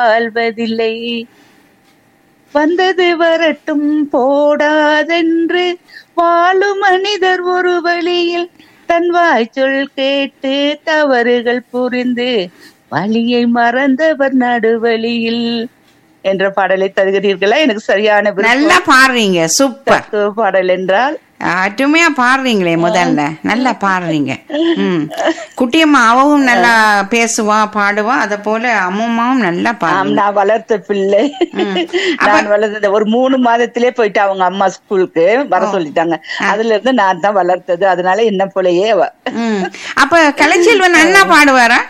வாழ்வதில்லை வந்தது வரட்டும் போடாதென்று வாழும் மனிதர் ஒரு வழியில் தன் வாய்ச்சொல் கேட்டு தவறுகள் புரிந்து வழியை மறந்தவர் நடுவழியில் என்ற பாடலை தருகிறீர்களா எனக்கு சரியான விருப்பம். நல்லா பாடுறீங்க சூப்பர் தத்துவ பாடல் என்றால் அருமையா பாடுறீங்களே முதல்ல நல்லா பாடுறீங்க ம் குட்டியம்மா அவவும் நல்லா பேசுவா பாடுவா அத போல அம்மாவும் நல்லா ஆம், பாடுவா நான் வளர்த்த பிள்ளை நான் வளர்த்தது ஒரு மூணு மாதத்திலே போயிட்டு அவங்க அம்மா ஸ்கூலுக்கு வர சொல்லிட்டாங்க அதுல இருந்து நான் தான் வளர்த்தது அதனால என்ன போலயே அவ ம் அப்ப கலைச்செல்வன் அண்ணா பாடுவாரா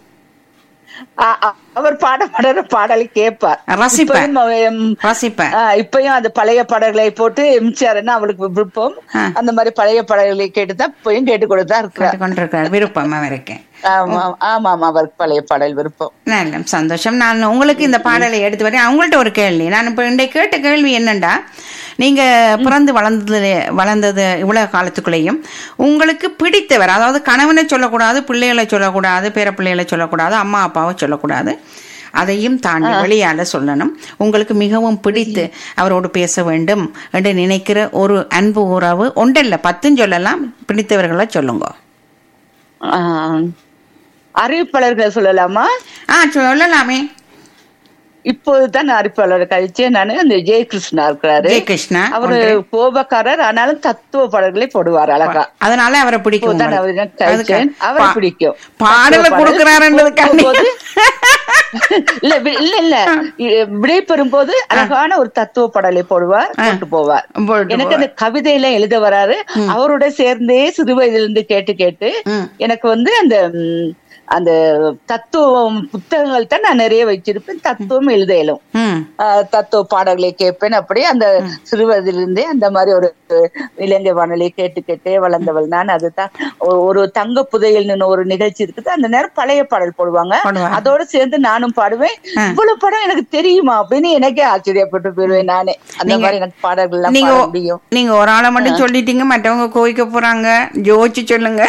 ஆ- ஆ- அவர் பாட பாடுற பாடலை கேட்பார் ரசிப்பேன். இப்பயும் அவ, எம், ரசிப்பேன் ஆ, இப்பயும் அந்த பழைய பாடல்களை போட்டு எம்ஜிஆர்னா அவளுக்கு விருப்பம் ஆ. அந்த மாதிரி பழைய பாடல்களை கேட்டுதான் இப்பயும் கேட்டு கொடுத்தா இருக்கிறார் கொண்டிருக்கிறார் விருப்பம் அவருக்கு ஆமா ஆமா ஆமா அவருக்கு பழைய பாடல் விருப்பம் நல்ல சந்தோஷம் நான் உங்களுக்கு இந்த பாடலை எடுத்து வரேன் அவங்கள்ட்ட ஒரு கேள்வி நான் இப்போ இன்றைய கேட்ட கேள்வி என்னண்டா நீங்க பிறந்து வளர்ந்தது வளர்ந்தது இவ்வளவு காலத்துக்குள்ளேயும் உங்களுக்கு பிடித்தவர் அதாவது கணவனை சொல்லக்கூடாது பிள்ளைகளை சொல்லக்கூடாது பேர பிள்ளைகளை சொல்லக்கூடாது அம்மா அப்பாவை சொல்லக்கூடாது அதையும் தாண்டி வெளியால சொல்லணும் உங்களுக்கு மிகவும் பிடித்து அவரோடு பேச வேண்டும் என்று நினைக்கிற ஒரு அன்பு உறவு ஒன்றல்ல பத்தும் சொல்லலாம் பிடித்தவர்களை சொல்லுங்க ஆ, அறிவிப்பாளர்களை சொல்லலாமா ஆ சொல்லலாமே இப்போதுதான் நான் அறிவிப்பாளர் கழிச்சே நானு அந்த ஜெயகிருஷ்ணா இருக்கிறாரு ஜெய கிருஷ்ணா அவரு கோபக்காரர் ஆனாலும் தத்துவ பாடல்களை போடுவார் அழகா அதனால அவரை பிடிக்கும் இப்போதான் அவரை உங்களுக்கு. நான் கழிச்சேன். அதுக்கு அவரை பா- பிடிக்கும். பாடல தத்துவ பாடல். கொடுக்கிறாருன்றதுக்காண்டி போகும்போது- இல்ல வி- இல்ல இல்ல இ- விடை பெறும்போது அழகான ஒரு தத்துவ பாடலை போடுவார் போட்டு போவார் போட்டு எனக்கு அந்த கவிதையெல்லாம் எழுத வராரு அவரோட சேர்ந்தே சிறு வயதுல இருந்து கேட்டு கேட்டு ம். எனக்கு வந்து அந்த ம், அந்த தத்துவம் புத்தகங்கள் தான் நான் நிறைய வச்சிருப்பேன் தத்துவம் எழுத இயலும் ம் ஆஹ் தத்துவ பாடல்களை கேட்பேன் அப்படி அந்த சிறுவயதிலிருந்தே அந்த மாதிரி ஒரு இலங்கை வானொலி கேட்டு கேட்டே வளர்ந்தவள் நான் அதுதான் ஒ- ஒரு தங்க புதையல்னு ஒரு நிகழ்ச்சி இருக்குது அந்த நேரம் பழைய பாடல் போடுவாங்க போடுவாங்க. அதோட சேர்ந்து நானும் பாடுவேன் இவ்வளவு படம் எனக்கு தெரியுமா அப்படின்னு எனக்கே ஆச்சரியப்பட்டு போயிருவேன் நானே அந்த மாதிரி எனக்கு பாடல்கள் எல்லாம் நீங்க பாட முடியும் நீங்க ஒரு ஆளை மட்டும் சொல்லிட்டீங்க மற்றவங்க கோவிக்க போறாங்க ஜோதிச்சு சொல்லுங்க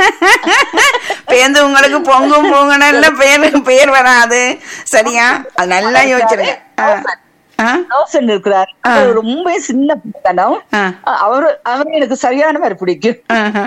பேருந்து உங்களுக்கு பொங்கும் பொங்கல பேருக்கு பேர் வராது சரியா அது நல்லா யோசிச்சிருங்க ஆ. ஆ? ரோசன் இருக்கிறார் அவர் ரொம்ப சின்ன படம் ஆ. அவரு அவரு எனக்கு சரியான மாதிரி பிடிக்கும் ஆஹா.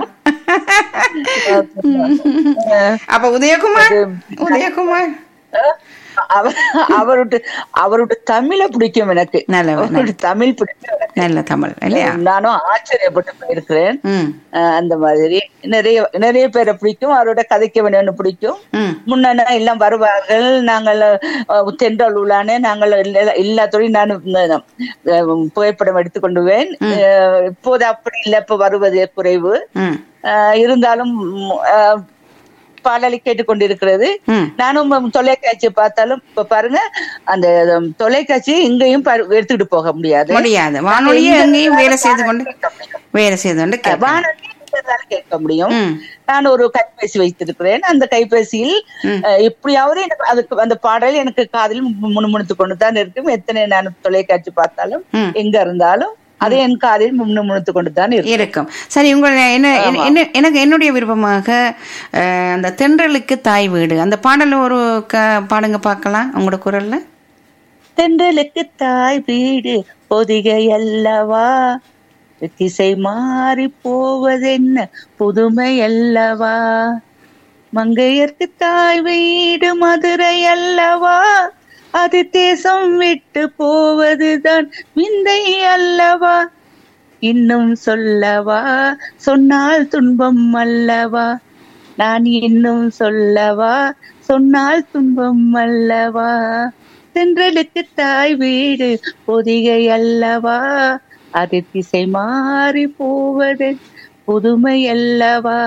அப்ப உதயகுமார் உதயகுமார் அவர் அவருடைய அவருடைய தமிழை பிடிக்கும் எனக்கு நல்லவர், அவருடைய தமிழ் பிடிக்கும் எனக்கு. நல்ல தமிழ் இல்லையா நானும் ஆச்சரியப்பட்டு போயிருக்கிறேன் ம் அஹ் அந்த மாதிரி நிறைய நிறைய பேரை பிடிக்கும் அவரோட கதைக்க வேணும்னு பிடிக்கும் ம் முன்ன எல்லாம் வருவார்கள் நாங்கள் அஹ், தென்றல் உலானே நாங்கள் எல்லா- எல்லாத்தோடையும் நான் அஹ், புகைப்படம் எடுத்துக்கொண்டுவேன் அஹ், இப்போது அப்படி இல்லை இப்ப வருவது குறைவு ம் அஹ், இருந்தாலும் ம், அஹ், பாடலை கேட்டுக்கொண்டிருக்கிறது ம் நானும் ம், தொலைக்காட்சியை பார்த்தாலும் இப்ப பாருங்க அந்த ம், தொலைக்காட்சியை இங்கேயும் பாரு- எடுத்துட்டு போக முடியாது முடியாது வானொலியே எங்கேயும் வேலை செய்து கொண்டு வேலை செய்து கொண்டு கேட்கலாம். வானொலி இருக்கிறதால கேட்க முடியும் ம் நான் ஒரு கைபேசி வைத்திருக்கிறேன் அந்த கைபேசியில் அஹ், எப்படியாவது எனக்கு அதுக்கு அந்த பாடல் எனக்கு காதில் மு- முணுமுணுத்து கொண்டு தான் இருக்கும் எத்தனை நான் தொலைக்காட்சி பார்த்தாலும் ம். எங்க இருந்தாலும் அது என் காதில் முணுமுணுத்து கொண்டு தான் இருக்கும் இருக்கும் சரி உங்க என்ன என்ன- என்ன எனக்கு என்னுடைய விருப்பமாக அஹ், அந்த தென்றலுக்கு தாய் வீடு அந்த பாடல் ஒரு க பாடுங்க பார்க்கலாம் உங்களோட குரல்ல தென்றலுக்கு தாய் வீடு பொதிகை அல்லவா திசை மாறி போவதென்ன புதுமை அல்லவா மங்கையர்க்கு தாய் வீடு மதுரை அல்லவா அது தேசம் விட்டு போவதுதான் விந்தை அல்லவா இன்னும் சொல்லவா சொன்னால் துன்பம் அல்லவா நான் இன்னும் சொல்லவா சொன்னால் துன்பம் அல்லவா தென்றலுக்கு தாய் வீடு பொதிகை அல்லவா அது திசை மாறி போவது புதுமை அல்லவா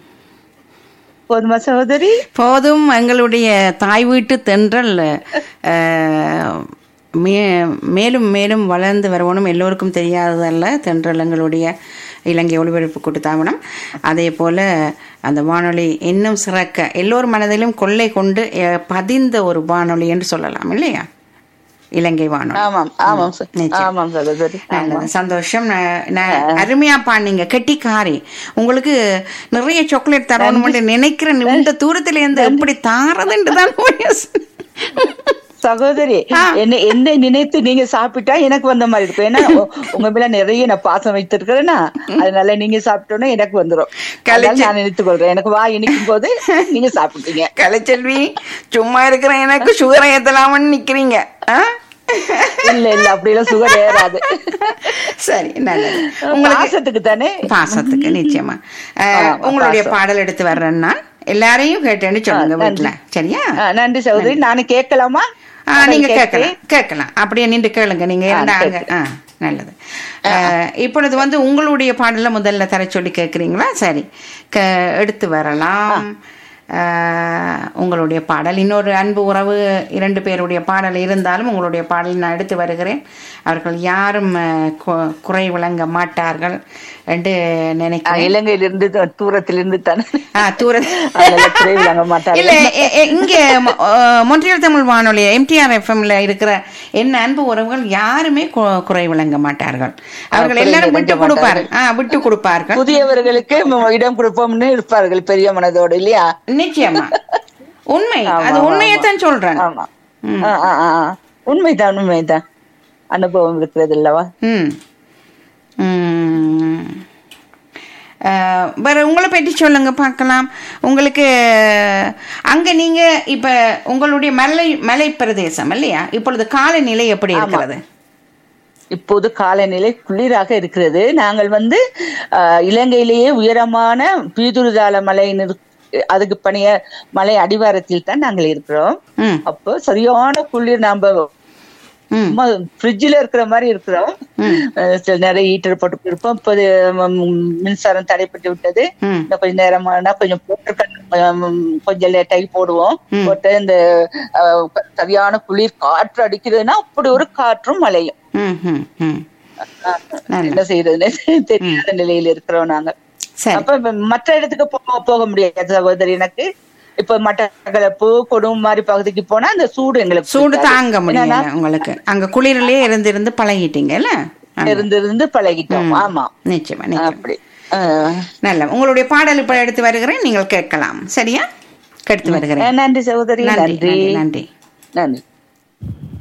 போதுமா சகோதரி போதும் எங்களுடைய தாய் வீட்டு தென்றல் அஹ், மே- மேலும் மேலும் வளர்ந்து வரணும் எல்லோருக்கும் தெரியாததல்ல தென்றல் எங்களுடைய இலங்கை ஒளிபரப்பு கூட்டுத்தாபனம் அதே போல அந்த வானொலி இன்னும் சிறக்க எல்லோர் மனதிலும் கொள்ளை கொண்டு அஹ், பதிந்த ஒரு வானொலி என்று சொல்லலாம் இல்லையா இலங்கை வானொலி ஆமாம் ஆமாம் ச- நிச்சயம். ஆமாம் சகோதரி ஆமாம். நல்லது. சந்தோஷம் நான் நான் அருமையா பாண்டீங்க கெட்டிக்காரி உங்களுக்கு நிறைய சாக்லேட் தரணும்னு நினைக்கிறேன் இந்த தூரத்துல இருந்து எப்படி தாரதுன்னு தான் சகோதரி ஆ. என்ன என்னை நினைத்து நீங்க சாப்பிட்டா எனக்கு வந்த மாதிரி இருக்கும் ஏன்னா உ- உங்க மேல நிறைய நான் பாசம் வைத்திருக்கிறேன்னா அதனால நீங்க சாப்பிட்டோன்னா எனக்கு வந்துரும் அதனால கலைச்ச- நான் நினைத்துக் கொள்றேன் எனக்கு வா இனிக்கும் போது நீங்க சாப்பிட்டீங்க கலைச்செல்வி சும்மா இருக்கிற எனக்கு சுகரை ஏத்தலாமன்னு நிக்கிறீங்க ஆ? இல்ல இல்ல அப்படியெல்லாம் சுகர் ஏறாது சரி நல்லது உங்களுக்கு பாசத்துக்கு தானே பாசத்துக்கு நிச்சயமா அஹ், ஆமா, உங்களுடைய பாசம். பாடல் எடுத்து வர்றேன் நான் எல்லாரையும் கேட்டேன்னு சொல்லுங்க ஆ, நன்றி. வீட்டுல சரியா ஆ, நன்றி சகோதரி நானும் கேட்கலாமா ஆ, நீங்க கேட்கிறேன். கேட்கலாம் கேட்கலாம் அப்படியே நின்று கேளுங்க நீங்க ஆ, இருந்தாங்க ஆ நல்லது அஹ், இப்பொழுது வந்து உங்களுடைய பாடல முதல்ல தர சொல்லி கேட்குறீங்களா சரி க எடுத்து வரலாம் அஹ், உங்களுடைய பாடல் இன்னொரு அன்பு உறவு இரண்டு பேருடைய பாடல் இருந்தாலும் உங்களுடைய பாடல் நான் எடுத்து வருகிறேன் அவர்கள் யாரும் அஹ், கு- குறை விளங்க மாட்டார்கள் என்று ஆ, நினைக்கிறேன் இலங்கையிலிருந்து த- தூரத்திலிருந்து தானே ஆ, தூர அதனால குறை விளங்க மாட்டார்கள். இல்ல எ- எ- இங்க மொ- அஹ், மொன்றியல் தமிழ் வானொலி எம்டிஆர் எஃப்எம்ல இருக்கிற என்ன அன்பு உறவுகள் யாருமே கு- குறை விளங்க மாட்டார்கள் அவர்கள் குறை எல்லாரும் விட்டு விளங்க கொடுப்பாரு ஆ விட்டு கொடுப்பார்கள் புதியவர்களுக்கு ம- இடம் கொடுப்போம்னு இருப்பார்கள் பெரிய மனதோடு இல்லையா நிச்சயமா உண்மை ஆமா, அது ஆமா, உண்மையைத்தான் சொல்றேன் ஆமா ஆ, ஆ, ஆ, ஆ. உண்மைதான் உண்மைதான் அனுபவம் இருக்கிறது இல்லவா ம் ம். அஹ், வேற உங்களை பற்றி சொல்லுங்க பார்க்கலாம் உங்களுக்கு அங்க நீங்க இப்ப உங்களுடைய மலை மலை பிரதேசம் இல்லையா இப்பொழுது காலநிலை எப்படி இருக்கிறது இப்போது காலநிலை குளிராக இருக்கிறது நாங்கள் வந்து ஆ, இலங்கையிலேயே உயரமான பீதுருதால மலை நிறு- அதுக்கு பணிய மலை அடிவாரத்தில் தான் நாங்கள் இருக்கிறோம் ம் அப்போ சரியான குளிர் நாம ம் ஃப்ரிட்ஜில் இருக்கிற மாதிரி இருக்கிறோம் ம். அஹ் சில நேரம் ஹீட்டர் போட்டு இருப்போம் இப்போது ம், மின்சாரம் தடைப்பட்டு விட்டது ம் இன்னும் கொஞ்ச நேரமானா கொஞ்சம் போட்டு கொஞ்சம் லேட்டாகி போடுவோம் ம். போட்டு இந்த அஹ், சரியான குளிர் காற்று அடிக்கிறதுன்னா அப்படி ஒரு காற்றும் மழையும் ம் ம் ம் நல்ல என்ன செய்யறதுன்னு தெரியாத நிலையில இருக்கிறோம் நாங்க சரி அப்ப இப்ப மற்ற இடத்துக்கு போக போக முடியாது சகோதரி எனக்கு இப்ப மட்டக்களப்பு கொடும் மாதிரி பகுதிக்கு போனா அந்த சூடு எங்களுக்கு சூடு பிடிக்காது. தாங்க முடியல என்னன்னா, உங்களுக்கு அங்க குளிரிலே இருந்து இருந்து பழகிட்டீங்கல்ல ஆமா. இருந்து இருந்து பழகிட்டோம் ஆமா நிச்சயமா நிச்சயமா அப்படி அஹ், நல்ல உங்களுடைய பாடல் இப்ப எடுத்து வருகிறேன் நீங்கள் கேட்கலாம் சரியா எடுத்து வருகிறேன் நன்றி சகோதரி நன்றி நன்றி நன்றி நன்றி நன்றி